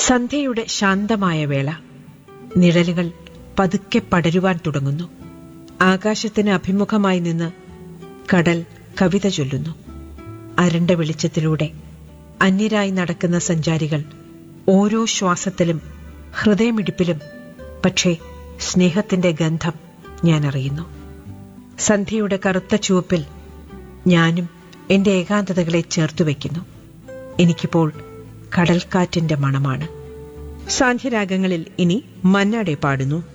സന്ധ്യയുടെ ശാന്തമായ വേള നിഴലുകൾ പതുക്കെ പടരുവാൻ തുടങ്ങുന്നു ആകാശത്തിന് അഭിമുഖമായി നിന്ന് കടൽ കവിത ചൊല്ലുന്നു അരണ്ട വെളിച്ചത്തിലൂടെ അന്യരായി നടക്കുന്ന സഞ്ചാരികൾ ഓരോ ശ്വാസത്തിലും ഹൃദയമിടിപ്പിലും പക്ഷേ സ്നേഹത്തിന്റെ ഗന്ധം ഞാൻ അറിയുന്നു സന്ധ്യയുടെ കറുത്ത ചുവപ്പിൽ ഞാനും എന്റെ ഏകാന്തതകളെ ചേർത്തുവെക്കുന്നു എനിക്കിപ്പോൾ കടൽക്കാറ്റിന്റെ മണമാണ് സാന്ധ്യരാഗങ്ങളിൽ ഇനി മന്നാടെ പാടുന്നു